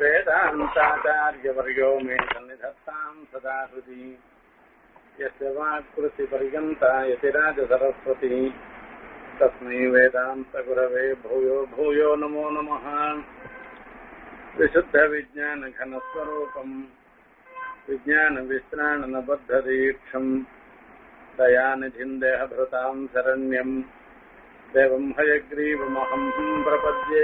वेदान्ताचार्यवर्यो मे सन्निधत्ताम् सदा हृदि यस्य वाक्कृतिपर्यन्ता यतिराजसरस्वती तस्मै वेदान्तगुरवे भूयो भूयो नमो नमः विशुद्धविज्ञानघनस्वरूपम् विज्ञानविश्राणनबद्धदीक्षम् दयानिधिम् देहभृताम् शरण्यम् देवम् हयग्रीवमहम् प्रपद्ये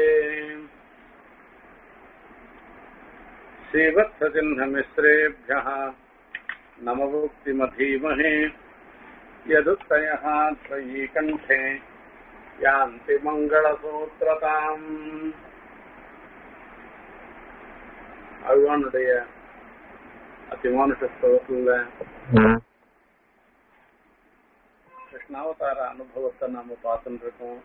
श्रीवत्सचिह्नमिश्रेभ्यः नमवुक्तिमधीमहे यदुत्तयः त्वयि कण्ठे यान्ति மங்களசூத்திரதாம் அழ்வானுடைய அத்திமானுஷ ஸ்லோகத்துல கிருஷ்ணாவதார அனுபவத்தை நாம பார்த்துட்டு இருக்கோம்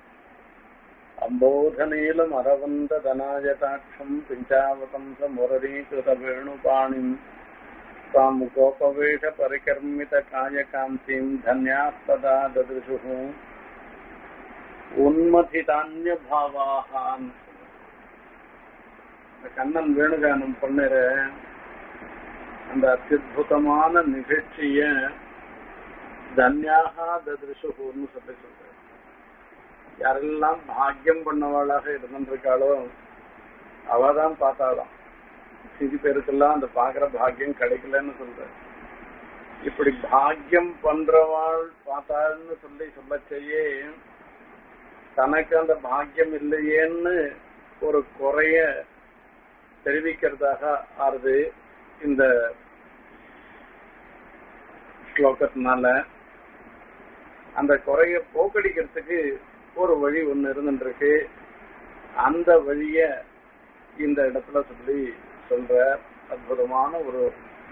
அம்போதநீலம் அரவந்த தனாயதாட்சம் பிஞ்சாவதம்ச முரளீகிருத வேணுபாணிம் சாமுகோபவேஷ பரிகர்மித காயகாந்திம் தன்யாஸ்ததா ததிருஷுः உன்மதிதான்ய பாவாகான் இந்த கண்ணன் வேணுகானம் பண்ணுற அந்த அத்தியுதமான நிகழ்ச்சிய தன்யாக ததிருஷுன்னு சொல்லி சொல்ற யாரெல்லாம் பாக்கியம் பண்ணவாளாக இருந்திருக்காளோ அவதான் பார்த்தாளாம் சிதி பேருக்கெல்லாம் அந்த பாக்குற பாக்கியம் கிடைக்கலன்னு சொல்ற இப்படி பாக்கியம் பண்றவாள் பார்த்தாள்னு சொல்லி சொல்ல செய்ய தனக்கு அந்த பாக்கியம் இல்லையேன்னு ஒரு குறைய தெரிவிக்கிறதாக ஆறுது இந்த ஸ்லோகத்தினால அந்த குறைய போக்கடிக்கிறதுக்கு ஒரு வழி ஒண்ணு இருந்துருக்கு அந்த வழிய இந்த இடத்துல சொல்லி சொல்ற அற்புதமான ஒரு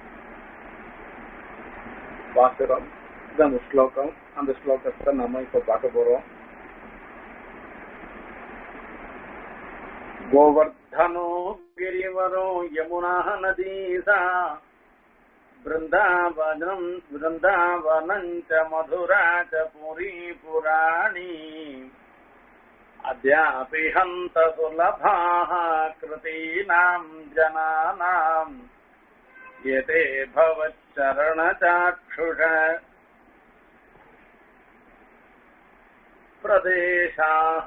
பாசுரம் இது அந்த ஸ்லோகம் அந்த ஸ்லோகத்தை நம்ம இப்ப பார்க்க போறோம் गोवर्धनो गिरिवरो यमुना नदी सा वृन्दावनम् वृन्दावनम् च मधुरा च पुरी पुराणी अद्यापि हन्त सुलभाः कृतीनाम् जनानाम् यते भवच्चरणचाक्षुष प्रदेशाः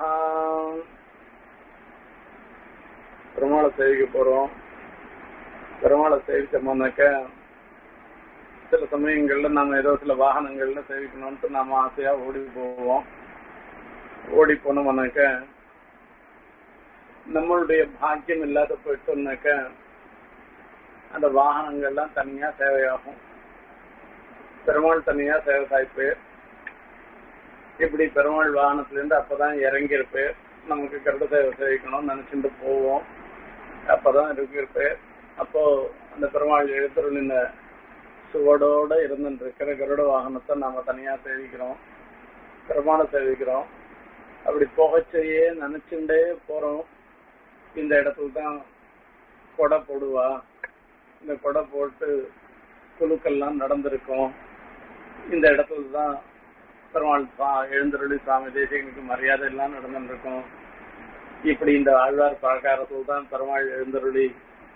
பெருமாளை சேவிக்க போறோம் பெருமாளை சேவிச்சோம்னாக்க சில சமயங்கள்ல நம்ம ஏதோ சில வாகனங்கள்ல சேவிக்கணும்ட்டு நாம ஆசையா ஓடி போவோம் ஓடி போனோம்னாக்க நம்மளுடைய பாக்கியம் இல்லாத போயிட்டோம்னாக்க அந்த வாகனங்கள்லாம் தனியா சேவையாகும் பெருமாள் தனியா சேவை சாய்ப்பு இப்படி பெருமாள் வாகனத்துல இருந்து அப்பதான் இறங்கி இருப்பேன் நமக்கு கருட சேவை சேவிக்கணும்னு நினைச்சுட்டு போவோம் அப்பதான் இருக்கு அப்போ அந்த பெருமாள் எழுத்தருளின சுவடோட இருந்துட்டு இருக்கிற கருட வாகனத்தை நாம தனியா சேவிக்கிறோம் பெருமாளை சேவிக்கிறோம் அப்படி போகச்சேயே நினைச்சுட்டே போறோம் இந்த இடத்துல தான் கொடை போடுவா இந்த கொடை போட்டு குழுக்கள்லாம் நடந்திருக்கும் இந்த இடத்துல தான் பெருமாள் எழுந்தருளி சுவாமி தேசிகனுக்கு மரியாதை எல்லாம் நடந்துருக்கும் இப்படி இந்த ஆழ்வார் பிரகாரத்தில் தான் பெருமாள் எழுந்தருளி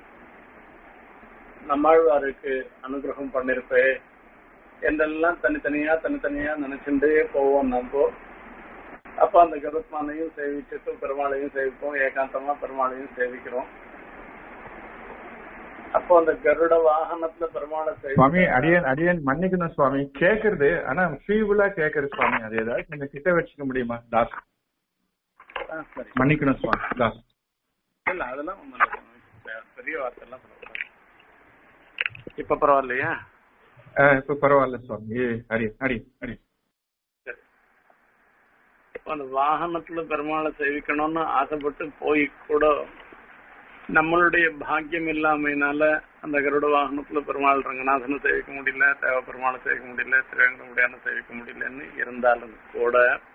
நம்மாழ்வாருக்கு அனுகிரகம் பண்ணிருப்பே என்றெல்லாம் தனித்தனியா தனித்தனியா நினைச்சுட்டே போவோம் நம்ம அப்ப அந்த கருத்மானையும் சேவிச்சுட்டு பெருமாளையும் சேவிப்போம் ஏகாந்தமா பெருமாளையும் சேவிக்கிறோம் அப்போ அந்த கருட வாகனத்துல பெருமாளை சுவாமி அடியன் அடியன் மன்னிக்கணும் சுவாமி கேக்குறது ஆனா ஃபீவுலா கேக்குறது சுவாமி அது ஏதாவது கொஞ்சம் கிட்ட வச்சுக்க முடியுமா தாஸ் சரி மன்னிக்கணும் சுவாமி தாஸ் இல்ல அதெல்லாம் ஒண்ணும் இல்ல சுவாமி. பெரிய வார்த்தை எல்லாம் சொல்லக்கூடாது இப்ப பரவாயில்லையா அஹ், இப்ப பரவாயில்ல சுவாமி ஏ, அடி அடி அடி சரி இப்ப அந்த வாகனத்துல பெருமாளை சேவிக்கணும்னு ஆசைப்பட்டு போய் கூட நம்மளுடைய பாக்கியம் இல்லாமையினால அந்த கருட வாகனத்துல பெருமாள் ரங்கநாதனை சேவிக்க முடியல தேவ பெருமாளை சேவிக்க முடியல திருவேங்கடமுடியான சேவிக்க முடியலன்னு இருந்தாலும் கூட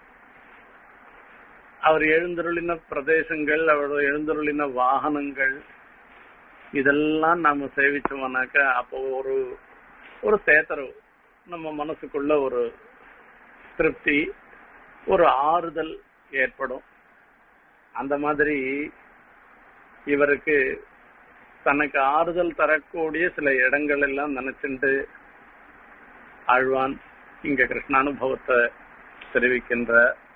அவர் எழுந்தருளின பிரதேசங்கள் அவர் எழுந்தருளின வாகனங்கள் இதெல்லாம் நாம சேவிச்சோம்னாக்க அப்போ ஒரு ஒரு சேத்தரவு நம்ம மனசுக்குள்ள ஒரு திருப்தி ஒரு ஆறுதல் ஏற்படும் அந்த மாதிரி இவருக்கு தனக்கு ஆறுதல் தரக்கூடிய சில இடங்கள் எல்லாம் நினைச்சுண்டு ஆழ்வான் இங்க கிருஷ்ணானுபவத்தை தெரிவிக்கின்ற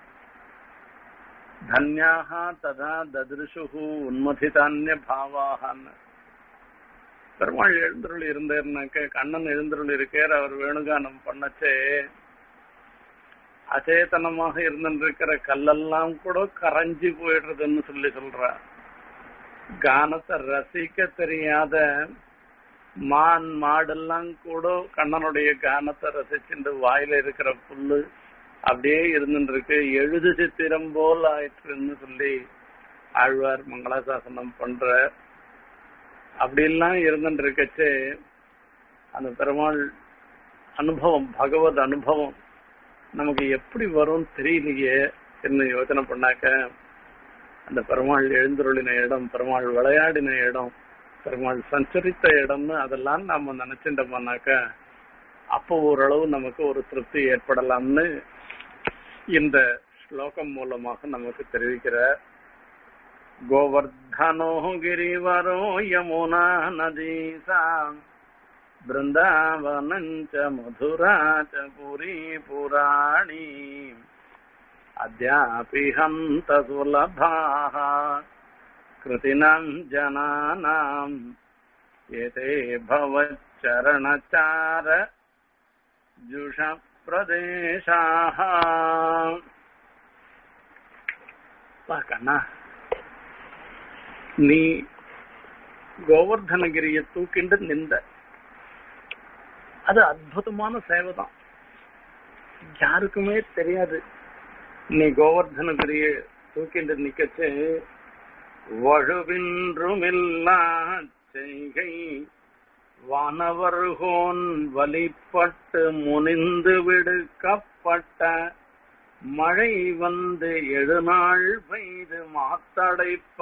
தன்யாக ததா ததிருஷு உன்மதிதான்ய பாவாகன்னு பெருமாள் எழுந்தருள் இருந்தாருனாக்க கண்ணன் எழுந்தருள் இருக்கார் அவர் வேணுகானம் பண்ணச்சே அச்சேதனமாக இருந்திருக்கிற கல்லெல்லாம் கூட கரைஞ்சி போயிடுறதுன்னு சொல்லி சொல்ற கானத்தை ரசிக்க தெரியாத மான் மாடெல்லாம் கூட கண்ணனுடைய கானத்தை ரசிச்சுட்டு வாயில இருக்கிற புல்லு அப்படியே இருந்துருக்கு எழுது சித்திரம் போல் ஆயிற்றுன்னு சொல்லி ஆழ்வார் மங்களாசாசனம் பண்ற அப்படிலாம் இருந்துட்டு இருக்கச்சே அந்த பெருமாள் அனுபவம் பகவத் அனுபவம் நமக்கு எப்படி வரும் தெரியலையே என்ன யோசனை பண்ணாக்க அந்த பெருமாள் எழுந்துருளின இடம் பெருமாள் விளையாடின இடம் பெருமாள் சஞ்சரித்த இடம்னு அதெல்லாம் நாம நினைச்சுட்டோம்னாக்க அப்போ ஓரளவு நமக்கு ஒரு திருப்தி ஏற்படலாம்னு இந்த ஸ்லோகம் மூலமாக நமக்கு தெரிவிக்கிற गोवर्धनो गिरिवरो यमुना नदी सा बृन्दावनं च मधुरा च पुरी पुराणी अद्यापि हन्तसुलभाः कृतिनां जनानाम् एते भवच्चरणचार जुषप्रदेशाः கண்ணா நீ கோவர்தனகிரிய தூக்கிண்டு நின்ற அது அற்புதமான சேவை தான் யாருக்குமே தெரியாது நீ கோவர்தனகிரிய தூக்கிண்டு நிக்கச்சு வழுவின்றுமில்லா செய்கை வானவர்கோன் வலிப்பட்டு முனிந்து விடுக்கப்பட்ட மழை வந்து எழுநாள் பெய்து மாத்தடைப்ப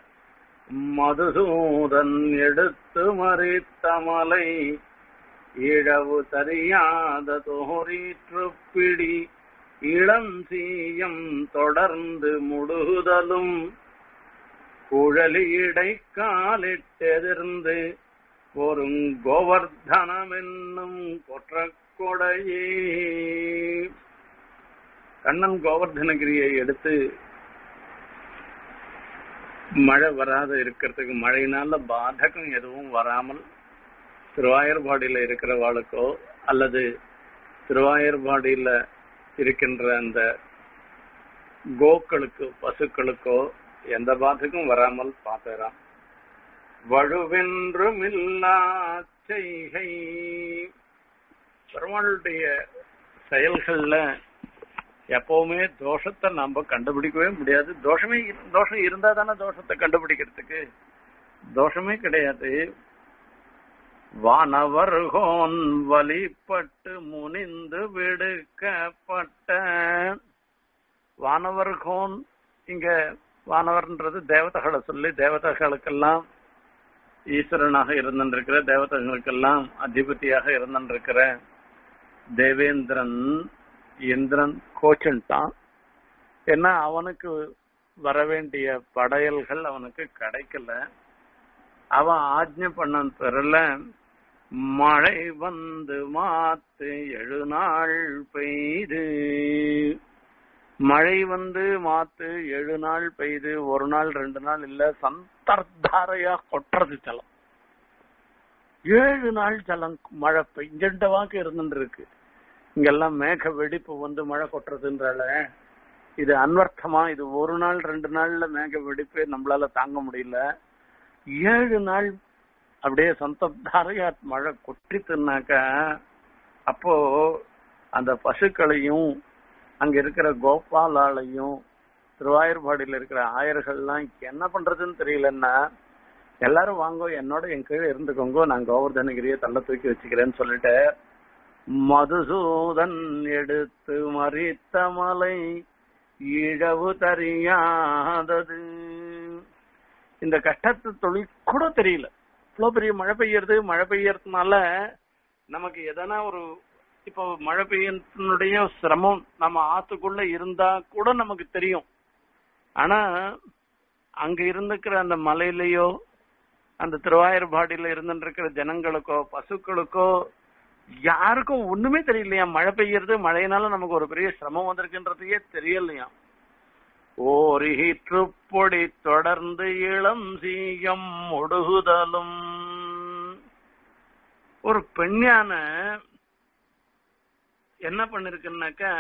மதுசூதன் எடுத்து மறித்த மலை இழவு தெரியாத தோரீற்று பிடி இளம் சீயம் தொடர்ந்து முடுகுதலும் குழலியடை காலிட்டெதிர்ந்து பொறும் கோவர்தனம் என்னும் கொற்றையே கண்ணன் கோவர்தனகிரியை எடுத்து மழை வராத இருக்கிறதுக்கு மழையினால பாதகம் எதுவும் வராமல் திருவாயர்பாடியில இருக்கிறவாளுக்கோ அல்லது திருவாயர்பாடியில இருக்கின்ற அந்த கோக்களுக்கு பசுக்களுக்கோ எந்த பாதகம் வராமல் பார்த்துறான் வழுவென்றுமில்லா செய்கை பெருமாளுடைய செயல்கள்ல எப்பவுமே தோஷத்தை நம்ம கண்டுபிடிக்கவே முடியாது தோஷமே தோஷம் இருந்தா தானே தோஷத்தை கண்டுபிடிக்கிறதுக்கு தோஷமே கிடையாது வானவர்கோன் வழிபட்டு முனிந்து விடுக்கப்பட்ட வானவர்கோன் இங்க வானவர்ன்றது தேவதைகளை சொல்லி தேவதைகளுக்கெல்லாம் ஈஸ்வரனாக இருந்திருக்கிற தேவதைகளுக்கெல்லாம் அதிபதியாக இருந்திருக்கிற தேவேந்திரன் இந்திரன் கோச்சுட்டான் ஏன்னா அவனுக்கு வர வேண்டிய படையல்கள் அவனுக்கு கிடைக்கல அவன் ஆஜ்ஞை பண்ண பிறல மழை வந்து மாத்து எழு நாள் பெய்து மழை வந்து மாத்து ஏழு நாள் பெய்து ஒரு நாள் ரெண்டு நாள் இல்ல சந்தர்தாரையா கொட்டுறது ஜலம் ஏழு நாள் ஜலம் மழை பெஞ்சண்டவாக்கு இருந்துட்டு இருக்கு இங்கெல்லாம் மேக வெடிப்பு வந்து மழை கொட்டுறதுன்றால இது அன்வர்த்தமா இது ஒரு நாள் ரெண்டு நாள்ல மேக வெடிப்பே நம்மளால தாங்க முடியல ஏழு நாள் அப்படியே சந்தப்தாரையா மழை கொட்டித்துனாக்க அப்போ அந்த பசுக்களையும் அங்க இருக்கிற கோபாலாலையும் திருவாயூர்பாடியில இருக்கிற ஆயர்கள்லாம் என்ன பண்றதுன்னு தெரியலன்னா எல்லாரும் வாங்கோ என்னோட என் கீழே இருந்துக்கோங்க நான் கோவர்தனகிரியை தள்ள தூக்கி வச்சுக்கிறேன்னு சொல்லிட்டு மதுசூதன் எடுத்து மறித்த மலை இழவு தெரியாதது இந்த கஷ்டத்து தொழில் கூட தெரியல இவ்வளவு பெரிய மழை பெய்யறது மழை பெய்யறதுனால நமக்கு எதனா ஒரு இப்போ மழை பெய்யனுடைய சிரமம் நம்ம ஆத்துக்குள்ள இருந்தா கூட நமக்கு தெரியும் ஆனா அங்க இருந்துக்கிற அந்த மலையிலயோ அந்த திருவாயூர்பாடியில இருந்துட்டு இருக்கிற ஜனங்களுக்கோ பசுக்களுக்கோ யாருக்கும் ஒண்ணுமே தெரியலையா மழை பெய்யறது மழையினால நமக்கு ஒரு பெரிய சிரமம் வந்திருக்குன்றதையே தெரியலையா ஓரிகிற்றுப்பொடி தொடர்ந்து இளம் சீயம் ஒடுகுதலும் ஒரு பெண்யான என்ன பண்ணிருக்குன்னாக்கா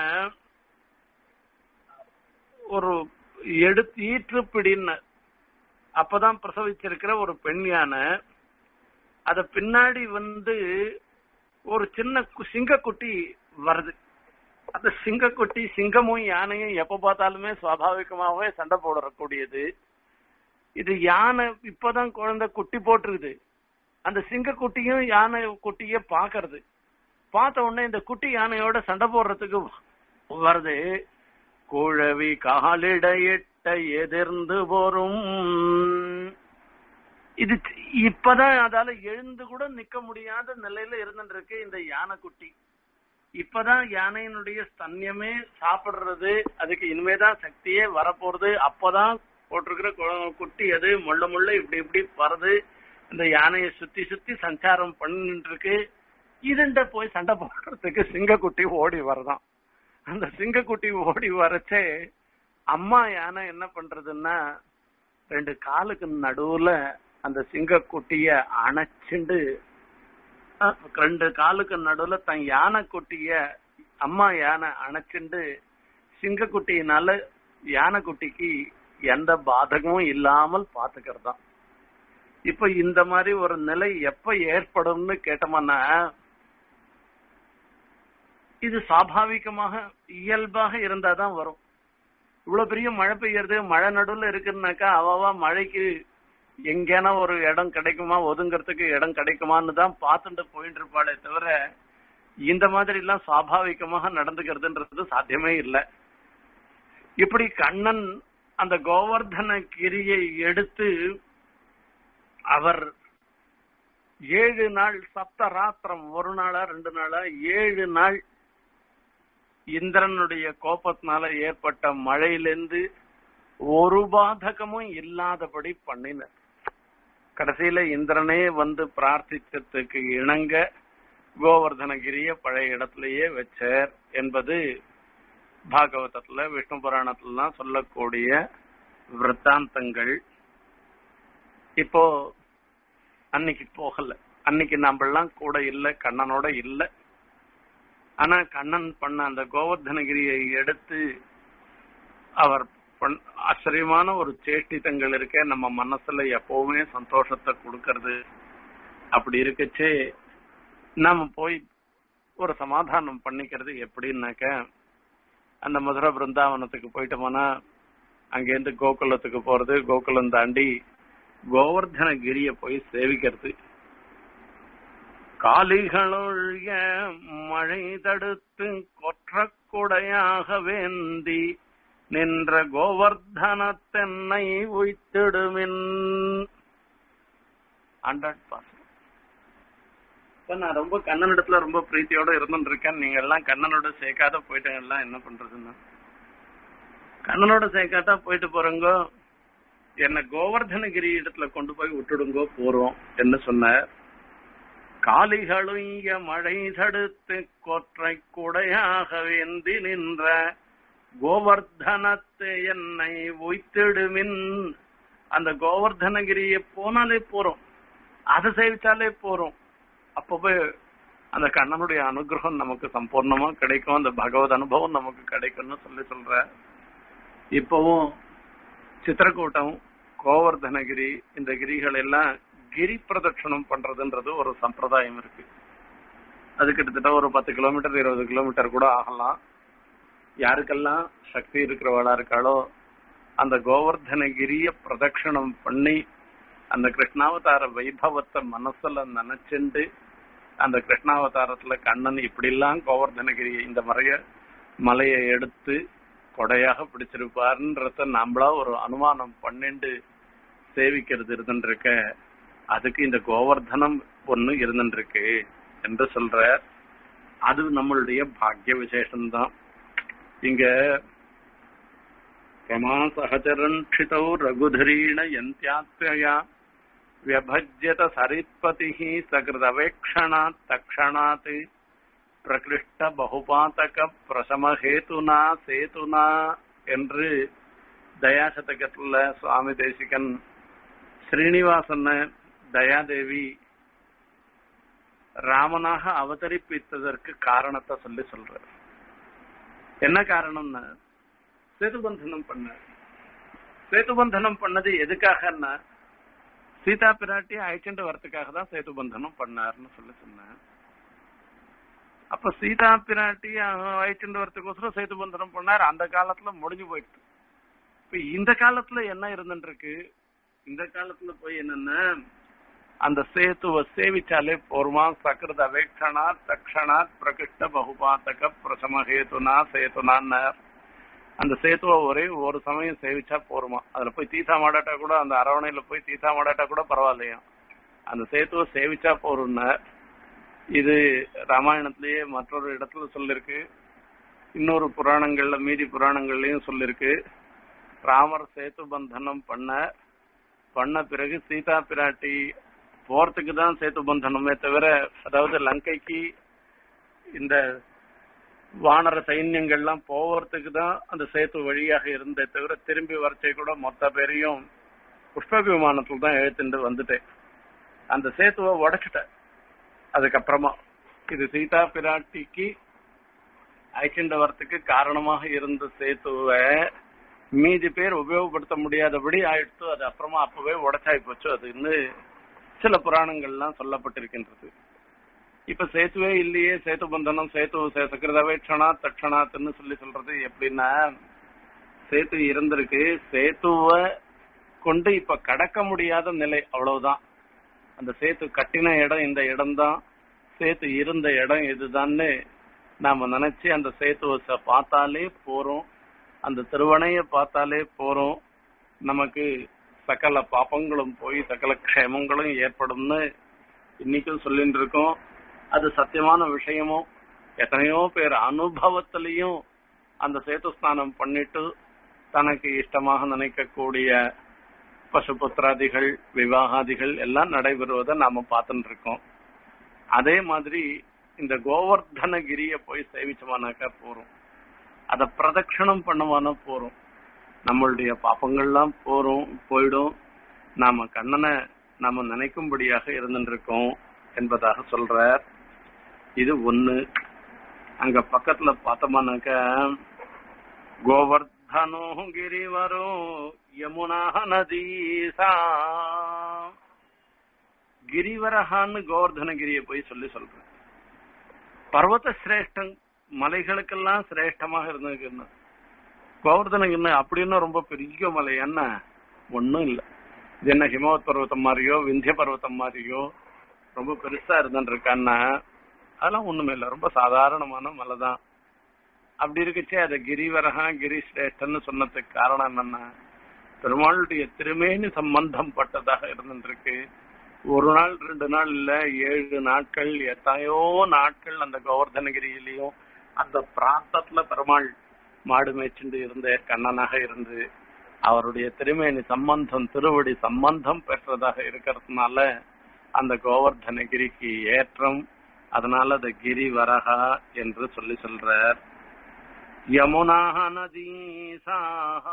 ஒரு எடுத்து ஈற்றுப்பிடின்னு அப்பதான் பிரசவிச்சிருக்கிற ஒரு பெண் யானை அத பின்னாடி வந்து ஒரு சின்ன கு- சிங்கக்குட்டி வருது அந்த சிங்கக்குட்டி சிங்கமும் யானையும் எப்ப பார்த்தாலுமே சுவாபாவிகமாகவே சண்டை போடக்கூடியது இது யானை இப்பதான் குழந்தை குட்டி போட்டிருக்குது அந்த சிங்கக்குட்டியும் யானை குட்டிய பாக்குறது பார்த்த உடனே இந்த குட்டி யானையோட சண்டை போடுறதுக்கு வருது குழவி காலிடையிட்ட எதிர்ந்து போரும் இது இப்பதான் அதால எழுந்து கூட நிக்க முடியாத நிலையில இருந்துட்டு இருக்கு இந்த யானைக்குட்டி இப்பதான் யானையினுடைய ஸ்தன்யமே சாப்பிடுறது அதுக்கு இனிமேதான் சக்தியே வரப்போறது அப்பதான் போட்டிருக்கிற கு- குட்டி அது முள்ள முள்ள இப்படி இப்படி வருது இந்த யானையை சுத்தி சுத்தி சஞ்சாரம் பண்ணிட்டு இருக்கு இதுண்ட போய் சண்டை போடுறதுக்கு சிங்கக்குட்டி ஓடி வரதான் அந்த சிங்கக்குட்டி ஓடி வரச்சே அம்மா யானை என்ன பண்றதுன்னா ரெண்டு காலுக்கு நடுவுல அந்த சிங்கக்குட்டிய அணைச்சுண்டு அஹ், ரெண்டு காலுக்கு நடுவுல தன் யானை குட்டிய அம்மா யானை அணைச்சுண்டு சிங்கக்குட்டியினால யானைக்குட்டிக்கு எந்த பாதகமும் இல்லாமல் பாத்துக்கிறதாம் இப்ப இந்த மாதிரி ஒரு நிலை எப்ப ஏற்படும்னு கேட்டோம்னா இது சாபாவிகமாக இயல்பாக இருந்தாதான் வரும் இவ்வளவு பெரிய மழை பெய்யறது மழை நடுவுல இருக்குன்னாக்கா அவவா மழைக்கு எங்கேனா ஒரு இடம் கிடைக்குமா ஒதுங்கறதுக்கு இடம் கிடைக்குமான்னு தான் பார்த்துட்டு போயிட்டு இருப்பாளே தவிர இந்த மாதிரி எல்லாம் சுவாபாவிகமாக நடந்துக்கிறதுன்றது சாத்தியமே இல்லை இப்படி கண்ணன் அந்த கோவர்தன கிரியை எடுத்து அவர் ஏழு நாள் சப்த ராத்திரம் ஒரு நாளா ரெண்டு நாளா ஏழு நாள் இந்திரனுடைய கோபத்தினால ஏற்பட்ட மழையிலிருந்து ஒரு பாதகமும் இல்லாதபடி பண்ணினார் கடைசியில இந்திரனே வந்து பிரார்த்தித்ததுக்கு இணங்க கோவர்தனகிரிய பழைய இடத்திலேயே வச்சார் என்பது பாகவதத்துல விஷ்ணு புராணத்துலாம் சொல்லக்கூடிய விற்த்தாந்தங்கள் இப்போ அன்னைக்கு போகல அன்னைக்கு நம்மெல்லாம் கூட இல்ல கண்ணனோட இல்ல ஆனா கண்ணன் பண்ண அந்த கோவர்தனகிரியை எடுத்து அவர் பண்- ஆச்சரியமான ஒரு சேஷ்டித்தங்கள் இருக்க நம்ம மனசுல எப்பவுமே சந்தோஷத்தை கொடுக்கறது அப்படி இருக்கச்சே நாம போய் ஒரு சமாதானம் பண்ணிக்கிறது எப்படின்னாக்க அந்த மதுரை பிருந்தாவனத்துக்கு போயிட்டோம்னா அங்கேருந்து கோகுலத்துக்கு போறது கோகுலம் தாண்டி கோவர்தனகிரிய போய் சேவிக்கிறது காலிகளொழிய மழை தடுத்து கொற்றக்குடையாக வேந்தி நின்ற கோவர்தனத்தென்னை உய்த்திடுமின் ஹண்ட்ரட் பர்சன்ட் இப்ப நான் ரொம்ப கண்ணனிடத்துல ரொம்ப பிரீத்தியோட இருந்துட்டு இருக்கேன் நீங்க எல்லாம் கண்ணனோட சேர்க்காத போயிட்டீங்க எல்லாம் என்ன பண்றதுன்னா கண்ணனோட சேர்க்காட்டா போயிட்டு போறோங்கோ என்ன கோவர்தனகிரி இடத்துல கொண்டு போய் விட்டுடுங்கோ போறோம் என்ன சொன்னார் காலிகளுங்க மழை தடுத்து கொற்றை குடையாக வேந்தி நின்ற கோவர்தனத்தை என்னை உய்த்திடுமின் அந்த கோவர்தனகிரியை போனாலே போறோம் அதை சேவிச்சாலே போறோம் அப்ப போய் அந்த கண்ணனுடைய அனுகிரகம் நமக்கு சம்பூர்ணமா கிடைக்கும் அந்த பகவத் அனுபவம் நமக்கு கிடைக்கும்னு சொல்லி சொல்ற இப்பவும் சித்திரக்கூட்டம் கோவர்தனகிரி இந்த கிரிகள் எல்லாம் கிரி பிரதட்சணம் பண்றதுன்றது ஒரு சம்பிரதாயம் இருக்கு அது கிட்டத்தட்ட ஒரு பத்து கிலோமீட்டர் இருபது கிலோமீட்டர் கூட ஆகலாம் யாருக்கெல்லாம் சக்தி இருக்கிறவளா இருக்காளோ அந்த கோவர்தனகிரிய பிரதட்சணம் பண்ணி அந்த கிருஷ்ணாவதார வைபவத்தை மனசுல நினைச்சுண்டு அந்த கிருஷ்ணாவதாரத்துல கண்ணன் இப்படிலாம் கோவர்தனகிரி இந்த மறைய மலையை எடுத்து கொடையாக பிடிச்சிருப்பாருன்றத நம்மளா ஒரு அனுமானம் பண்ணிண்டு சேவிக்கிறது இருந்துருக்க அதுக்கு இந்த கோவர்தனம் ஒண்ணு இருந்துருக்கு என்று சொல்ற அது நம்மளுடைய பாக்கிய விசேஷம்தான் இங்க ரமா சகச்சரன் க்ஷிதௌ ரகுதரீண யந்தியாத்மயா व्यभज्यत सरित्पतिः सकृदवेक्षणात् तक्षणात् பிரகிருஷ்ட பகுபாத்தக பிரசமஹேதுனா சேதுனா என்று தயாசதகத்துல சுவாமி தேசிகன் ஸ்ரீனிவாசன் தயாதேவி ராமனாக அவதரிப்பித்ததற்கு காரணத்தை சொல்லி சொல்றார் என்ன காரணம்னா சேதுபந்தனம் பண்ண சேதுபந்தனம் பண்ணது எதுக்காகன்னா சீதா பிராட்டி அழைச்சிட்டு வரத்துக்காக தான் சேதுபந்தனம் பண்ணாருன்னு சொல்லி சொன்னேன் அப்ப சீதா பிராட்டி அழைச்சிட்டு வரத்துக்கோசரம் சேதுபந்தனம் பண்ணார் அந்த காலத்துல முடிஞ்சு போயிட்டு இப்ப இந்த காலத்துல என்ன இருந்துட்டு இருக்கு இந்த காலத்துல போய் என்னன்னா அந்த சேத்துவ சேவிச்சாலே போருமா சக்கிருத அவேக்ஷணா தக்ஷணா பிரகிருஷ்ட பகுபாத்தக பிரசமஹேதுனா சேதுனான்னார் அந்த சேத்துவ ஒரே ஒரு சமயம் சேவிச்சா போருமா அதுல போய் தீசா மாடாட்டா கூட அந்த அரவணையில போய் தீசா மாடாட்டா கூட பரவாயில்லையா அந்த சேத்துவ சேவிச்சா போரும்னார் இது ராமாயணத்திலேயே மற்றொரு இடத்துல சொல்லிருக்கு இன்னொரு புராணங்கள்ல மீதி புராணங்கள்லயும் சொல்லிருக்கு ராமர் சேத்து பந்தனம் பண்ண பண்ண பிறகு சீதா பிராட்டி போறதுக்கு தான் சேத்து பந்தனமே தவிர அதாவது லங்கைக்கு இந்த வானர சைன்யங்கள்லாம் போவதுக்கு தான் அந்த சேத்து வழியாக இருந்தே தவிர திரும்பி வரச்சே கூட மொத்த பேரையும் புஷ்ப விமானத்துல தான் எழுத்துட்டு வந்துட்டேன் அந்த சேத்துவை உடைச்சிட்டேன் அதுக்கப்புறமா இது சீதா பிராட்டிக்கு ஐச்சண்ட வரத்துக்கு காரணமாக இருந்த சேத்துவை மீதி பேர் உபயோகப்படுத்த முடியாதபடி ஆயிடுத்து அது அப்புறமா அப்பவே உடச்சாய் போச்சு அது இன்னும் சில புராணங்கள்லாம் சொல்லப்பட்டிருக்கின்றது இப்ப சேத்துவே இல்லையே சேத்து பந்தனம் சேத்து சக்கரதவேட்சணா தட்சணாத்துன்னு சொல்லி சொல்றது எப்படின்னா சேத்து இருந்திருக்கு சேத்துவ கொண்டு இப்ப கடக்க முடியாத நிலை அவ்வளவுதான் அந்த சேத்து கட்டின இடம் இந்த இடம் தான் சேத்து இருந்த இடம் இதுதான்னு நாம நினைச்சு அந்த சேத்துவ பார்த்தாலே போறோம் அந்த திருவணைய பார்த்தாலே போறோம் நமக்கு சகல பாப்பங்களும் போய் சகல க்ஷேமங்களும் ஏற்படும்னு இன்னைக்கும் சொல்லிட்டு இருக்கோம் அது சத்தியமான விஷயமும் எத்தனையோ பேர் அனுபவத்திலையும் அந்த சேத்து ஸ்நானம் பண்ணிட்டு தனக்கு இஷ்டமாக நினைக்கக்கூடிய பசுபுத்திராதிகள் விவாகாதிகள் எல்லாம் நடைபெறுவதை நாம பார்த்துட்டு இருக்கோம் அதே மாதிரி இந்த கோவர்தனகிரிய போய் சேவிச்சோமானாக்கா போறோம் அத பிரதட்சணம் பண்ணுவானா போறோம் நம்மளுடைய பாப்பங்கள்லாம் போறோம் போயிடும் நாம கண்ணனை நாம நினைக்கும்படியாக இருந்துருக்கோம் என்பதாக சொல்றார் இது ஒண்ணு அங்க பக்கத்துல பார்த்தோம்னாக்க கோவர்தனோ கிரிவரோ யமுனா நதீசா கிரிவரஹான்னு கோவர்தனகிரியை போய் சொல்லி சொல்றேன் பர்வத சிரேஷ்டம் மலைகளுக்கெல்லாம் சிரேஷ்டமாக இருந்ததுன்னு கோவர்தனகிரி அப்படின்னு ரொம்ப பெரிய மலை என்ன ஒன்னும் இல்ல இது என்ன ஹிமவத் பர்வதம் மாதிரியோ விந்திய பர்வதம் மாதிரியோ ரொம்ப பெருசா இருந்துட்டு இருக்கான்னா அதெல்லாம் ஒண்ணுமே இல்ல ரொம்ப சாதாரணமான மலை தான் அப்படி இருக்குச்சே அதை கிரிவரகா கிரி சிரேஷ்டன்னு சொன்னதுக்கு காரணம் என்னன்னா பெருமாளுடைய திருமேனி சம்பந்தம் பட்டதாக இருந்துருக்கு ஒரு நாள் ரெண்டு நாள் இல்ல ஏழு நாட்கள் எத்தனையோ நாட்கள் அந்த கோவர்தனகிரியிலையும் அந்த பிராந்தத்துல பெருமாள் மாடு மேய்ச்சிண்டு இருந்த கண்ணனாக இருந்து அவருடைய திருமேனி சம்பந்தம் திருவடி சம்பந்தம் பெற்றதாக இருக்கிறதுனால அந்த கோவர்தனகிரிக்கு ஏற்றம் அதனால அந்த கிரி வரகா என்று சொல்லி சொல்றார் யமுனா நதீசாஹா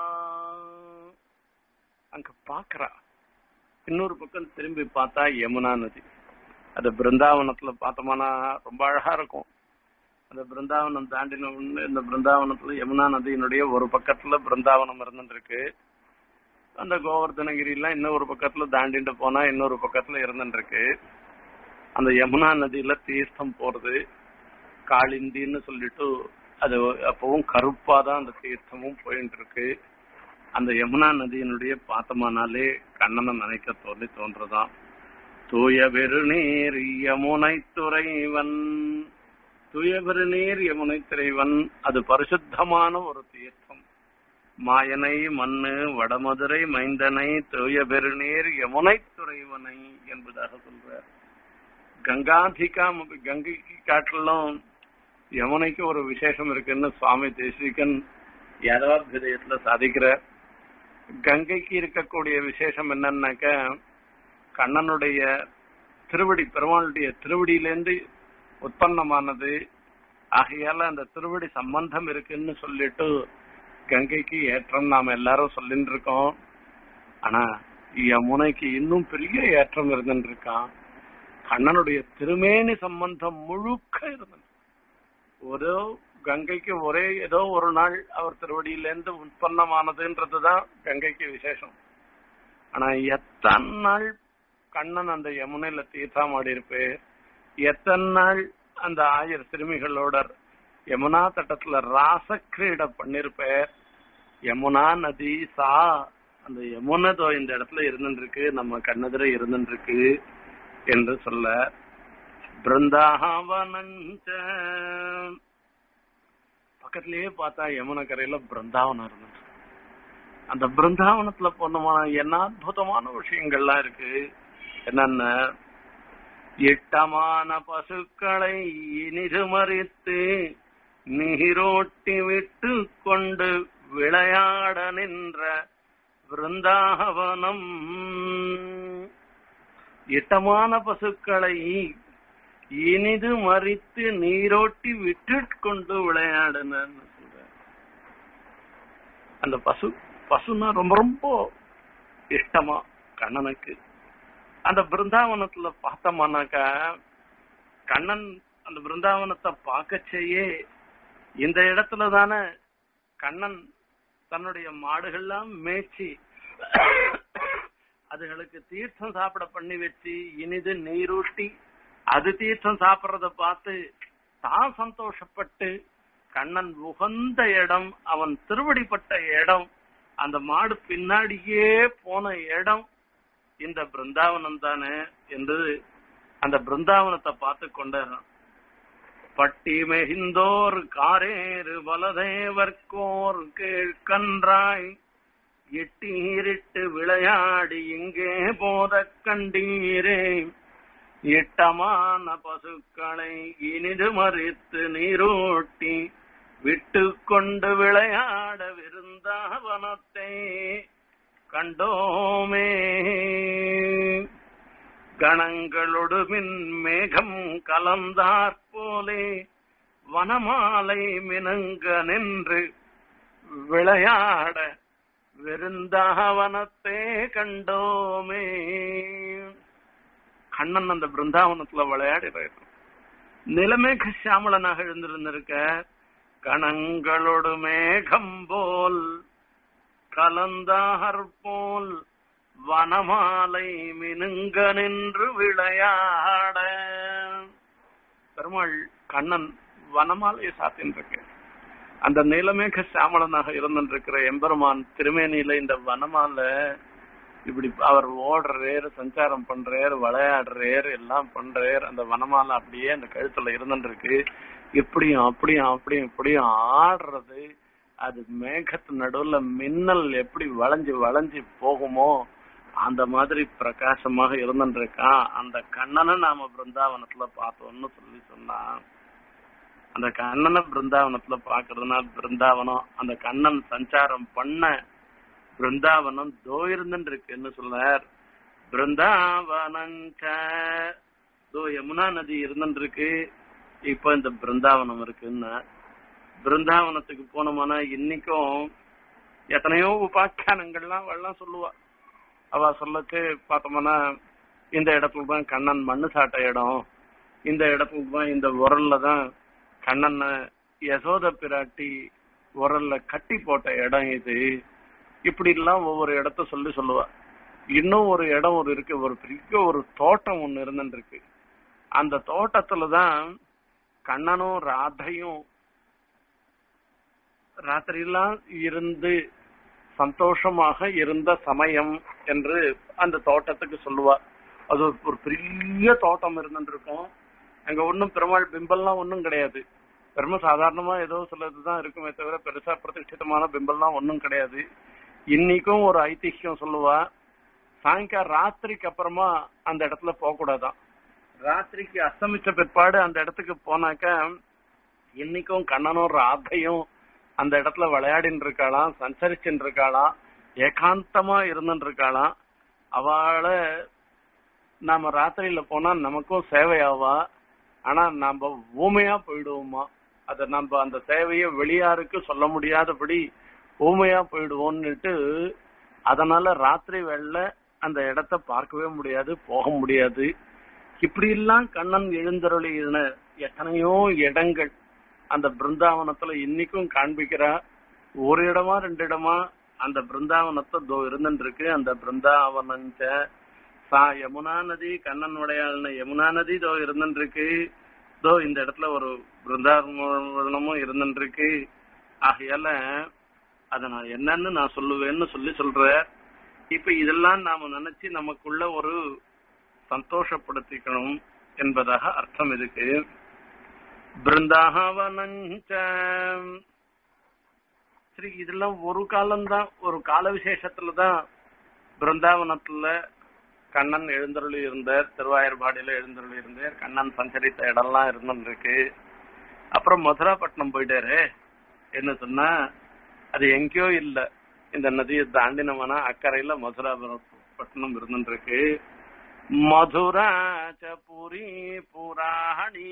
அங்க பாக்குறா இன்னொரு பக்கம் திரும்பி பார்த்தா யமுனா நதி அது பிருந்தாவனத்துல பார்த்தோம்னா ரொம்ப அழகா இருக்கும் அந்த பிருந்தாவனம் தாண்டின உடனே இந்த பிருந்தாவனத்துல யமுனா நதியினுடைய ஒரு பக்கத்துல பிருந்தாவனம் இருந்துருக்கு அந்த கோவர்தனகிரி எல்லாம் இன்னொரு பக்கத்துல தாண்டிட்டு போனா இன்னொரு பக்கத்துல இருந்துருக்கு அந்த யமுனா நதியில தீர்த்தம் போறது காளிந்தின்னு சொல்லிட்டு அது அப்பவும் கருப்பா தான் அந்த தீர்த்தமும் போயிட்டு இருக்கு அந்த யமுனா நதியினுடைய பார்த்தமானாலே கண்ணனை நினைக்க தோன்றி தோன்றதான் தூய பெருநீர் யமுனை துறைவன் தூய பெருநீர் யமுனை துறைவன் அது பரிசுத்தமான ஒரு தீர்த்தம் மாயனை மண்ணு வடமதுரை மைந்தனை தூய பெருநீர் யமுனை துறைவனை என்பதாக சொல்றார் கங்காதிகா கங்கைக்கு காட்டிலும் யமுனைக்கு ஒரு விசேஷம் இருக்குன்னு சுவாமி தேசிகன் யாதவாத்விதயத்துல சாதிக்கிறார் கங்கைக்கு இருக்கக்கூடிய விசேஷம் என்னன்னாக்க கண்ணனுடைய திருவடி பெருமாளுடைய திருவடியிலேருந்து உற்பத்தமானது ஆகையால அந்த திருவடி சம்பந்தம் இருக்குன்னு சொல்லிட்டு கங்கைக்கு ஏற்றம் நாம எல்லாரும் சொல்லிட்டு இருக்கோம் ஆனா யமுனைக்கு இன்னும் பெரிய ஏற்றம் இருந்துட்டு இருக்கான் கண்ணனுடைய திருமேனி சம்பந்தம் முழுக்க இருந்தது ஒரு கங்கைக்கு ஒரே ஏதோ ஒரு நாள் அவர் திருவடியிலேருந்து உற்பத்தமானதுன்றதுதான் கங்கைக்கு விசேஷம் ஆனா எத்தனை நாள் கண்ணன் அந்த யமுனையில தீர்த்தம் ஆடி இருப்பேன் எத்தனை நாள் அந்த ஆயிரம் சிறுமிகளோட யமுனா தட்டத்துல ராசக்கிரீட பண்ணிருப்பேர் யமுனா நதி சா அந்த யமுனதோ இந்த இடத்துல இருந்துருக்கு நம்ம கண்ணெதிர இருந்துருக்கு என்று சொல்ல பிருந்தாவனஞ்ச பக்கத்திலேயே பார்த்தா யமுன கரையில பிருந்தாவனம் இருந்துச்சு அந்த பிருந்தாவனத்துல போனோம்னா என்ன அற்புதமான விஷயங்கள்லாம் இருக்கு என்னென்ன இட்டமான பசுக்களை இனிது மறித்து நீரோட்டி விட்டு கொண்டு விளையாட நின்ற பிருந்தாவனம் இட்டமான பசுக்களை இனிது மறித்து நீரோட்டி விட்டு கொண்டு விளையாடின சொல்ற அந்த பசு பசுனா ரொம்ப ரொம்ப இஷ்டமா கண்ணனுக்கு அந்த பிருந்தாவனத்துல பார்த்தோம்னாக்கா கண்ணன் அந்த பிருந்தாவனத்தை பார்க்க செய்ய இந்த இடத்துல தானே கண்ணன் தன்னுடைய மாடுகள்லாம் மேய்ச்சி அதுகளுக்கு தீர்த்தம் சாப்பிட பண்ணி வச்சு இனிது நீரூட்டி அது தீர்த்தம் சாப்பிடுறத பார்த்து தான் சந்தோஷப்பட்டு கண்ணன் உகந்த இடம் அவன் திருவடிப்பட்ட இடம் அந்த மாடு பின்னாடியே போன இடம் இந்த பிருந்தாவனம் தானே என்று அந்த பிருந்தாவனத்தை பார்த்து கொண்டாரான் பட்டி மெகிந்தோர் காரேறு பலதேவர்கோர் கீழ்கன்றாய் எட்டீரிட்டு விளையாடி இங்கே போத கண்டீரே இட்டமான பசுக்களை இனிது மறித்து நீரூட்டி விட்டு கொண்டு விளையாட விருந்தாவனத்தை கண்டோமே கணங்களொடு மின் மேகம் கலந்தாற் போலே வனமாலை மினங்க நின்று விளையாட விருந்தாவனத்தே கண்டோமே கண்ணன் அந்த பிருந்தாவனத்துல விளையாடுறாரு நிலமேக சியாமலனாக எழுந்திருந்திருக்க கணங்களோடு மேகம் போல் கலந்தார் போல் வனமாலை மினுங்க நின்று விளையாட பெருமாள் கண்ணன் வனமாலையை சாத்தின்னு அந்த நீலமேக சாமலனாக இருந்திருக்கிற எம்பெருமான் திருமேனியில இந்த வனமாலை இப்படி அவர் ஓடுறாரு சஞ்சாரம் பண்றாரு விளையாடுறாரு எல்லாம் பண்றாரு அந்த வனமாலை அப்படியே அந்த கழுத்துல இருந்துருக்கு இப்படியும் அப்படியும் அப்படியும் இப்படியும் ஆடுறது அது மேகத்து நடுவுல மின்னல் எப்படி வளைஞ்சு வளைஞ்சு போகுமோ அந்த மாதிரி பிரகாசமாக இருந்துருக்கான் அந்த கண்ணனை நாம பிருந்தாவனத்துல பார்த்தோம்னு சொல்லி சொன்னான் அந்த கண்ணனை பிருந்தாவனத்துல பாக்குறதுனா பிருந்தாவனம் அந்த கண்ணன் சஞ்சாரம் பண்ண பிருந்தாவனம் தோ இருந்துட்டு இருக்குன்னு சொன்னார் பிருந்தாவனஞ்ச தோ யமுனா நதி இருந்துட்டு இருக்கு இப்ப இந்த பிருந்தாவனம் இருக்குன்னு பிருந்தாவனத்துக்கு போனோம்னா இன்னைக்கும் எத்தனையோ உபாக்கியானங்கள்லாம் வெள்ளம் சொல்லுவா அவ சொல்லச்சு பார்த்தோம்னா இந்த இடத்துல தான் கண்ணன் மண்ணு சாட்ட இடம் இந்த இடத்துல தான் இந்த உரல்ல தான் கண்ணன் யசோத பிராட்டி உரல்ல கட்டி போட்ட இடம் இது இப்படி எல்லாம் ஒவ்வொரு இடத்த சொல்லி சொல்லுவா இன்னும் ஒரு இடம் ஒரு இருக்கு ஒரு பெரிய ஒரு தோட்டம் ஒண்ணு இருந்துட்டு இருக்கு அந்த தோட்டத்துல தான் கண்ணனும் ராதையும் ராத்திரியெல்லாம் இருந்து சந்தோஷமாக இருந்த சமயம் என்று அந்த தோட்டத்துக்கு சொல்லுவா அது ஒரு பெரிய தோட்டம் இருந்துருக்கும் அங்க ஒன்னும் பெருமாள் பிம்பல்லாம் ஒன்னும் கிடையாது பெருமை சாதாரணமா ஏதோ சிலதுதான் இருக்குமே தவிர பெருசா பிரதிஷ்டிதமான பிம்பல்லாம் ஒன்னும் கிடையாது இன்னைக்கும் ஒரு ஐதிஹ்யம் சொல்லுவா சாயங்காலம் ராத்திரிக்கு அப்புறமா அந்த இடத்துல போக கூடாதான் ராத்திரிக்கு அஸ்தமிச்ச பிற்பாடு அந்த இடத்துக்கு போனாக்க இன்னைக்கும் கண்ணனும் ராதையும் அந்த இடத்துல விளையாடின்னு இருக்காளாம் சஞ்சரிச்சுட்டு இருக்காளாம் ஏகாந்தமா இருந்துட்டு இருக்காளாம் அவளை நாம ராத்திரியில போனா நமக்கும் சேவையாவா ஆனா நாம ஊமையா போயிடுவோமா அத நம்ம அந்த சேவையை வெளியாருக்கு சொல்ல முடியாதபடி ஊமையா போயிடுவோம்னுட்டு அதனால ராத்திரி வேளையில அந்த இடத்த பார்க்கவே முடியாது போக முடியாது இப்படி எல்லாம் கண்ணன் எழுந்தருளின எத்தனையோ இடங்கள் அந்த பிருந்தாவனத்துல இன்னைக்கும் காண்பிக்கிறா ஒரு இடமா ரெண்டு இடமா அந்த பிருந்தாவனத்தை தோ இருந்துட்டு இருக்கு அந்த பிருந்தாவனஞ்ச சா யமுனா நதி கண்ணன் உடையாள்னு யமுனா நதி தோ இருந்துட்டு இருக்கு தோ இந்த இடத்துல ஒரு பிருந்தாவனமும் இருந்துட்டு இருக்கு ஆகையால அத நான் என்னன்னு நான் சொல்லுவேன்னு சொல்லி சொல்றேன் இப்ப இதெல்லாம் நாம நினைச்சு நமக்குள்ள ஒரு சந்தோஷப்படுத்திக்கணும் என்பதாக அர்த்தம் இதுக்கு பிருந்தாவனஞ்ச சரி இதெல்லாம் ஒரு காலம்தான் ஒரு கால விசேஷத்துலதான் பிருந்தாவனத்துல கண்ணன் எழுந்தருளி இருந்தார் திருவாயூர்பாடியில எழுந்தருளி இருந்தார் கண்ணன் சஞ்சரித்த இடம்லாம் இருந்துருக்கு அப்புறம் மதுராப்பட்டினம் போயிட்டாரு என்ன சொன்னா அது எங்கேயோ இல்ல இந்த நதியை தாண்டினவனா அக்கறையில மதுராபட்டினம் இருந்துருக்கு மதுராச்சபுரி புராணி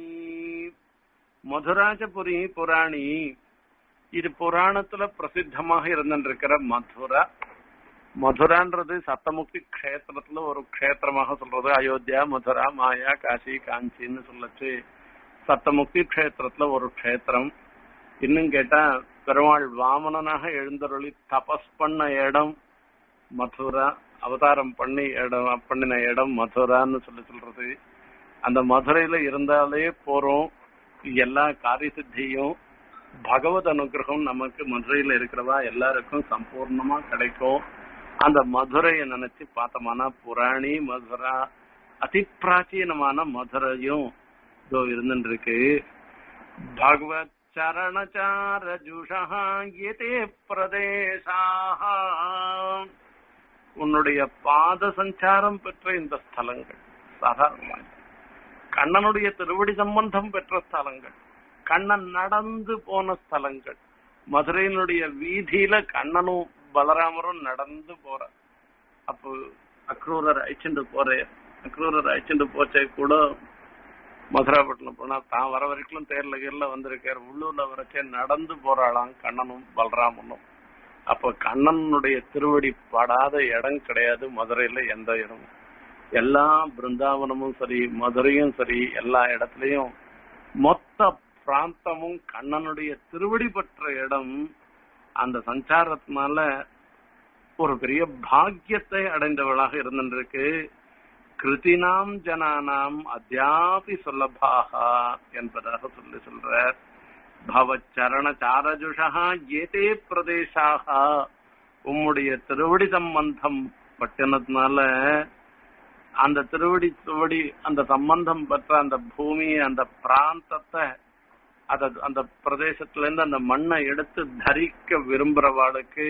மதுராச்சபுரி புராணி இது புராணத்துல பிரசித்தமாக இருந்திருக்கிற மதுரா மதுரான்றது சத்தமுக்தி க்ஷேத்திரத்துல ஒரு க்ஷேத்திரமாக சொல்றது அயோத்தியா மதுரா மாயா காசி காஞ்சின்னு சொல்லச்சு சத்தமுக்தி க்ஷேத்திரத்துல ஒரு க்ஷேத்திரம் இன்னும் கேட்டா பெருமாள் வாமனனாக எழுந்தருளி தபஸ் பண்ண இடம் மதுரா அவதாரம் பண்ணி இடம் பண்ணின இடம் மதுரான்னு சொல்லி சொல்றது அந்த மதுரையில இருந்தாலே போறோம் எல்லா காரிய சித்தியும் பகவத் அனுகிரகம் நமக்கு மதுரையில இருக்கிறவா எல்லாருக்கும் சம்பூர்ணமா கிடைக்கும் அந்த மதுரையை நினைச்சு பார்த்தோம்னா புராணி மதுரா அதி பிராச்சீனமான மதுரையும் இதோ இருந்துட்டு இருக்கு பகவத் சரணச்சார ஜுஷா எதே பிரதேசாக உன்னுடைய பாத சஞ்சாரம் பெற்ற இந்த ஸ்தலங்கள் சாதாரணமாக கண்ணனுடைய திருவடி சம்பந்தம் பெற்ற ஸ்தலங்கள் கண்ணன் நடந்து போன ஸ்தலங்கள் மதுரையினுடைய வீதியில கண்ணனும் பலராமரும் நடந்து போற அப்போ அக்ரூரர் அழைச்சிட்டு போறேன் அக்ரூரர் அழைச்சிட்டு போச்சே கூட மதுராப்பட்டினம் போனா தான் வர வரைக்கும் தேர்ல கீர்ல வந்திருக்காரு உள்ளூர்ல வரச்சே நடந்து போறாளாம் கண்ணனும் பலராமனும் அப்ப கண்ணனுடைய திருவடி படாத இடம் கிடையாது மதுரையில எந்த இடமும் எல்லா பிருந்தாவனமும் சரி மதுரையும் சரி எல்லா இடத்துலயும் மொத்த பிராந்தமும் கண்ணனுடைய திருவடி பெற்ற இடம் அந்த சஞ்சாரத்தினால ஒரு பெரிய பாக்கியத்தை அடைந்தவளாக இருந்திருக்கு கிருதினாம் ஜனானாம் அத்தியாபி சுலபாக என்பதாக சொல்லி சொல்றார் பவச்சரண சாரஜுஷா ஏதே பிரதேசாக உம்முடைய திருவடி சம்பந்தம் பட்டினத்தினால அந்த திருவடி திருவடி அந்த சம்பந்தம் பெற்ற அந்த பூமி அந்த பிராந்தத்தை அத அந்த பிரதேசத்துல இருந்து அந்த மண்ணை எடுத்து தரிக்க விரும்புறவாளுக்கு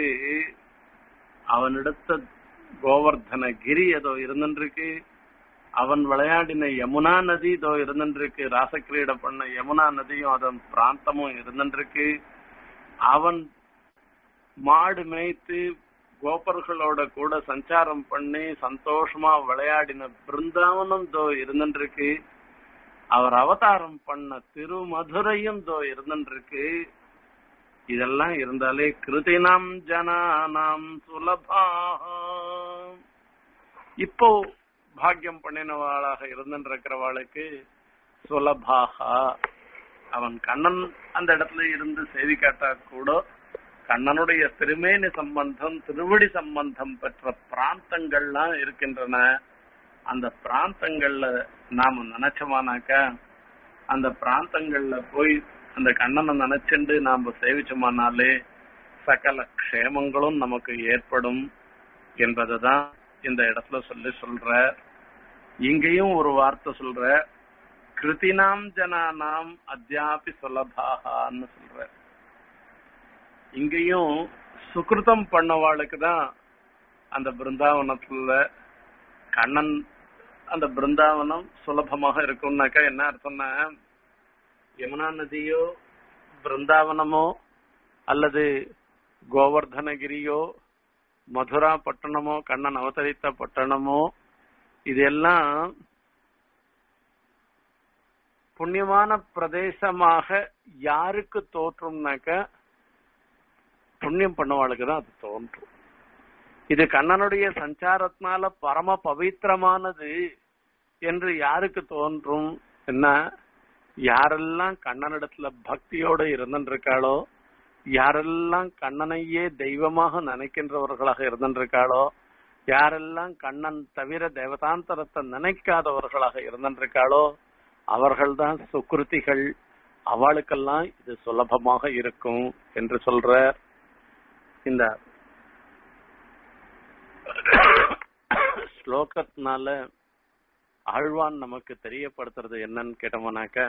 அவனிடத்த கோவர்தன கிரி ஏதோ இருந்துருக்கு அவன் விளையாடின யமுனா நதி இதோ இருந்துருக்கு ராசக்கிரீட பண்ண யமுனா நதியும் அதன் பிராந்தமும் இருந்துருக்கு அவன் மாடு மேய்த்து கோபர்களோட கூட சஞ்சாரம் பண்ணி சந்தோஷமா விளையாடின பிருந்தாவனம் தோ இருந்துருக்கு அவர் அவதாரம் பண்ண திருமதுரையும் தோ இருந்துருக்கு இதெல்லாம் இருந்தாலே கிருதினாம் ஜனானாம் சுலபா இப்போ பாக்கியம் பண்ணினவாளாக இருந்துருக்கிறவாளுக்கு சுலபாகா அவன் கண்ணன் அந்த இடத்துல இருந்து செய்தி காட்டா கூட கண்ணனுடைய திருமேனி சம்பந்தம் திருவடி சம்பந்தம் பெற்ற பிராந்தங்கள்லாம் இருக்கின்றன அந்த பிராந்தங்கள்ல நாம நினைச்சோமானாக்கா அந்த பிராந்தங்கள்ல போய் அந்த கண்ணனை நினைச்சுண்டு நாம சேவிச்சோமானாலே சகல க்ஷேமங்களும் நமக்கு ஏற்படும் என்பதுதான் இந்த இடத்துல சொல்லி சொல்ற இங்கேயும் ஒரு வார்த்தை சொல்ற கிருதினாம் ஜனானாம் அத்தியாபி சுலபாகான்னு சொல்ற இங்கேயும் சுகிருதம் பண்ணவாளுக்கு தான் அந்த பிருந்தாவனத்துல கண்ணன் அந்த பிருந்தாவனம் சுலபமாக இருக்கும்னாக்கா என்ன அர்த்தம்னா யமுனா நதியோ பிருந்தாவனமோ அல்லது கோவர்தனகிரியோ மதுரா பட்டணமோ கண்ணன் அவதரித்த பட்டணமோ இதெல்லாம் புண்ணியமான பிரதேசமாக யாருக்கு தோற்றும்னாக்க புண்ணியம் பண்ணவாளுக்கு தான் அது தோன்றும் இது கண்ணனுடைய சஞ்சாரத்தினால பரம பவித்திரமானது என்று யாருக்கு தோன்றும் என்ன யாரெல்லாம் கண்ணனிடத்துல பக்தியோட இருந்திருக்காளோ யாரெல்லாம் கண்ணனையே தெய்வமாக நினைக்கின்றவர்களாக இருந்திருக்காளோ யாரெல்லாம் கண்ணன் தவிர தேவதாந்தரத்தை நினைக்காதவர்களாக இருந்திருக்காளோ அவர்கள்தான் சுக்கிருத்திகள் அவளுக்கெல்லாம் இது சுலபமாக இருக்கும் என்று சொல்ற இந்த ஸ்லோகத்தினால ஆழ்வான் நமக்கு தெரியப்படுத்துறது என்னன்னு கேட்டோம்னாக்க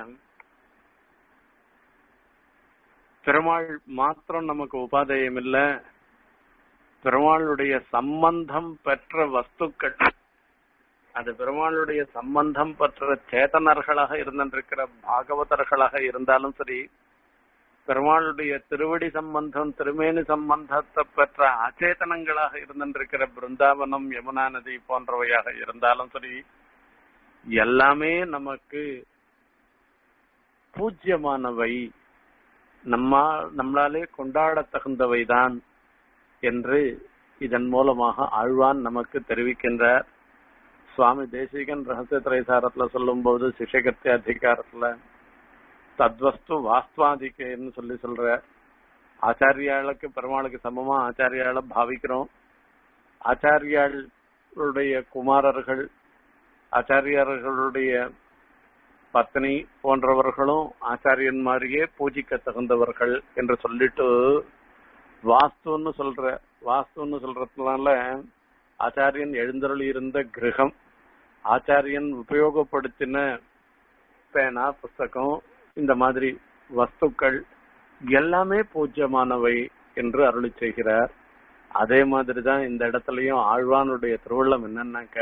பெருமாள் மாத்திரம் நமக்கு உபாதேயம் இல்ல பெருமாளுடைய சம்பந்தம் பெற்ற வஸ்துக்கள் அது பெருமாளுடைய சம்பந்தம் பெற்ற சேதனர்களாக இருந்திருக்கிற பாகவதர்களாக இருந்தாலும் சரி பெருமாளுடைய திருவடி சம்பந்தம் திருமேனி சம்பந்தத்தை பெற்ற அச்சேதனங்களாக இருந்திருக்கிற பிருந்தாவனம் யமுனா நதி போன்றவையாக இருந்தாலும் சரி எல்லாமே நமக்கு பூஜ்யமானவை நம்ம நம்மளாலே கொண்டாட தகுந்தவைதான் என்று இதன் மூலமாக ஆழ்வான் நமக்கு தெரிவிக்கின்றார் சுவாமி தேசிகன் ரகசிய திரைசாரத்துல சொல்லும் போது சிஷகத்திய அதிகாரத்துல தத்வஸ்து வாஸ்துவாதிக்கன்னு சொல்லி சொல்ற ஆச்சாரியாளுக்கு பெருமாளுக்கு சமமா ஆச்சாரியால பாவிக்கிறோம் ஆச்சாரியாளுடைய குமாரர்கள் ஆச்சாரியர்களுடைய பத்னி போன்றவர்களும் ஆச்சாரியன் மாதிரியே பூஜிக்க தகுந்தவர்கள் என்று சொல்லிட்டு வாஸ்துன்னு சொல்ற வாஸ்துன்னு சொல்றதுனால ஆச்சாரியன் எழுந்தருளி இருந்த கிரகம் ஆச்சாரியன் உபயோகப்படுத்தின பேனா புஸ்தகம் இந்த மாதிரி வஸ்துக்கள் எல்லாமே பூஜ்யமானவை என்று அருளி செய்கிறார் அதே மாதிரிதான் இந்த இடத்துலயும் ஆழ்வானுடைய திருவள்ளம் என்னன்னாக்க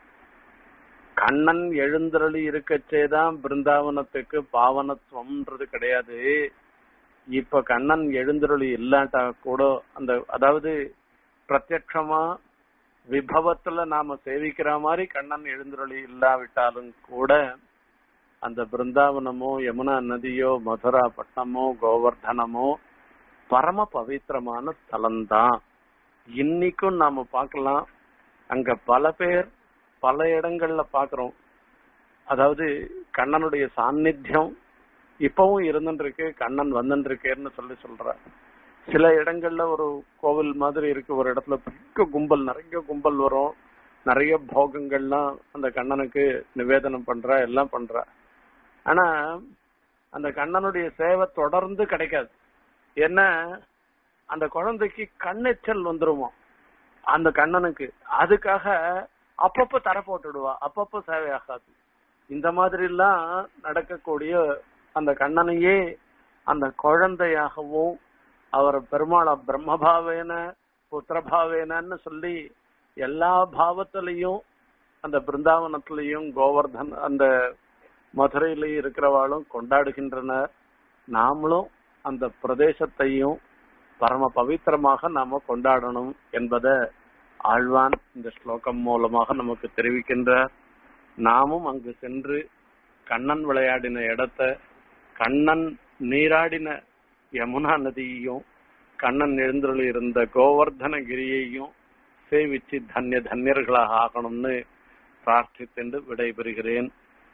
கண்ணன் எழுந்தருளி இருக்கச்சேதான் பிருந்தாவனத்துக்கு பாவனத்துவம்ன்றது கிடையாது இப்ப கண்ணன் எழுந்தருளி இல்லாட்டா கூட அந்த அதாவது பிரத்யட்சமா விபவத்துல நாம சேவிக்கிற மாதிரி கண்ணன் எழுந்தருளி இல்லாவிட்டாலும் கூட அந்த பிருந்தாவனமோ யமுனா நதியோ மதுரா பட்டணமோ கோவர்தனமோ பரம பவித்திரமான ஸ்தலம்தான் இன்னைக்கும் நாம பார்க்கலாம் அங்க பல பேர் பல இடங்கள்ல பாக்குறோம் அதாவது கண்ணனுடைய சாநித்தியம் இப்பவும் இருந்துருக்கு கண்ணன் வந்துருக்கேன்னு சொல்லி சொல்ற சில இடங்கள்ல ஒரு கோவில் மாதிரி இருக்கு ஒரு இடத்துல பெரிய கும்பல் நிறைய கும்பல் வரும் நிறைய போகங்கள்லாம் அந்த கண்ணனுக்கு நிவேதனம் பண்ற எல்லாம் பண்ற ஆனா அந்த கண்ணனுடைய சேவை தொடர்ந்து கிடைக்காது ஏன்னா அந்த குழந்தைக்கு கண்ணெச்சல் வந்துருமா அந்த கண்ணனுக்கு அதுக்காக அப்பப்ப தர போட்டுடுவா அப்பப்ப சேவையாகாது இந்த மாதிரி எல்லாம் நடக்கக்கூடிய அந்த கண்ணனையே அந்த குழந்தையாகவும் அவர் பெருமாள பிரம்மபாவேன புத்திரபாவேனன்னு சொல்லி எல்லா பாவத்திலையும் அந்த பிருந்தாவனத்திலையும் கோவர்தன் அந்த மதுரையிலையும் இருக்கிறவாளும் கொண்டாடுகின்றனர் நாமளும் அந்த பிரதேசத்தையும் பரம பவித்திரமாக நாம கொண்டாடணும் என்பதை ஆழ்வான் இந்த ஸ்லோகம் மூலமாக நமக்கு தெரிவிக்கின்றார் நாமும் அங்கு சென்று கண்ணன் விளையாடின இடத்த கண்ணன் நீராடின யமுனா நதியையும் கண்ணன் எழுந்தருள் இருந்த கோவர்தனகிரியையும் சேவிச்சு தன்ய தன்யர்களாக ஆகணும்னு பிரார்த்தித்து விடைபெறுகிறேன்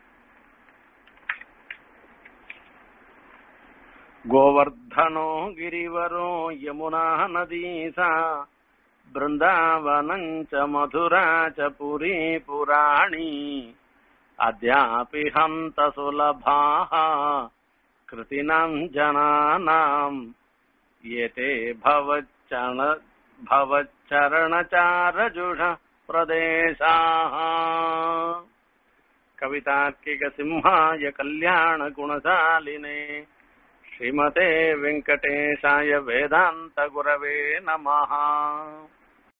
गोवर्धनो गिरिवरो यमुना नदी सा बृन्दावनं च मधुरा च पुरी पुराणी अद्यापि हन्तसुलभाः कृतिनां जनानाम् एते भवच्चण भवच्चरणचारजुष प्रदेशाः कवितार्किकसिंहाय कल्याणगुणशालिने श्रीमते वेङ्कटेशाय वेदान्तगुरवे नमः